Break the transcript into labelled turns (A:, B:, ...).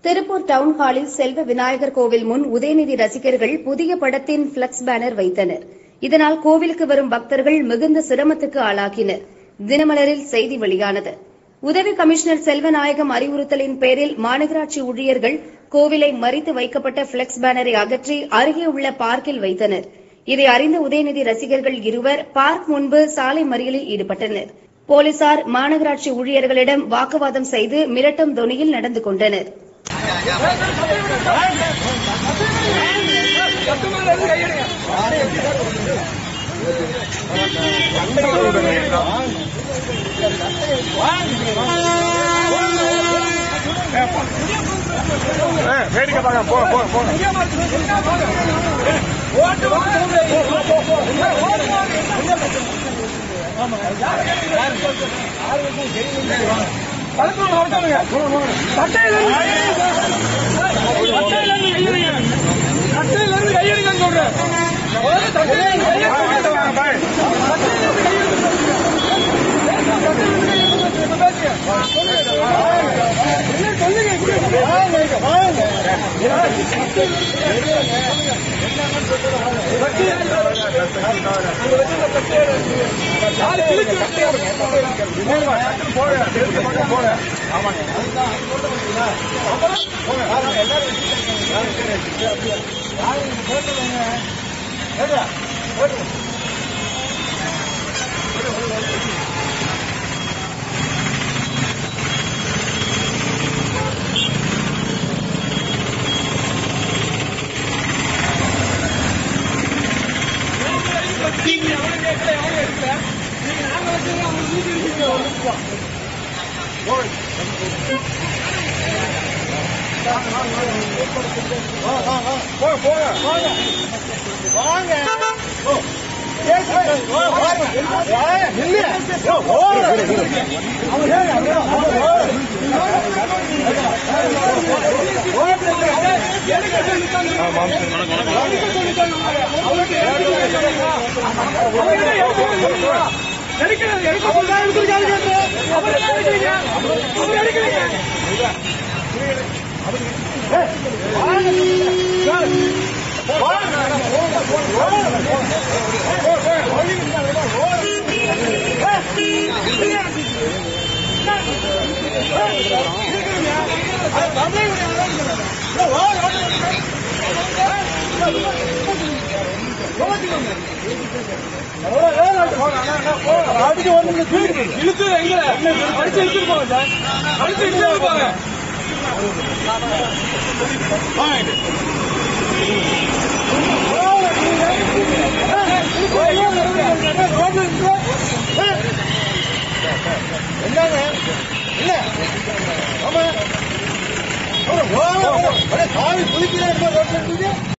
A: Tiruppur down ஹாலில் செல்வ விநாயகர் கோவில் முன் உதயநிதி ரசிகர்கள் புதிய படத்தின் பிளக்ஸ் பேனர் வைத்தனர் இதனால் கோவிலுக்கு வரும் பக்தர்கள் மிகுந்த சிரமத்துக்கு ஆளாகினர் தினமலரில் செய்தி வெளியானது உதவி கமிஷனர் செல்வநாயகம் அறிவுறுத்தலின் பேரில் மாநகராட்சி ஊழியர்கள் கோவிலை மறித்து வைக்கப்பட்ட பிளக்ஸ் பேனரை அகற்றி அருகே உள்ள பார்க்கில் வைத்தனர் இதை அறிந்த உதயநிதி ரசிகர்கள் இருவர் பார்க் முன்பு சாலை மறியலில் ஈடுபட்டனர் போலீசார் மாநகராட்சி ஊழியர்களிடம் வாக்குவாதம் செய்து மிரட்டும் தொனியில் நடந்து கொண்டனர்
B: வேடிக்கை பார்க்க போ போ போ
C: சட்டையிலிருந்து கையெடுங்கன்னு சொல்றேன் முதல்ல சட்டையிலிருந்து கையெடுங்க. எடுக்கிறது எடுக்க சொல்லா எடுத்துருக்காங்க அவர் எடுக்கிறீங்க அவர் எடுக்கிறீங்க இழுத்து எங்க அடிச்சு இழுத்துட்டு போங்க சார் அடிச்சு இழுத்துட்டு போங்க
B: என்னங்க இல்ல ஆமா காவி குளிக்கிறேன்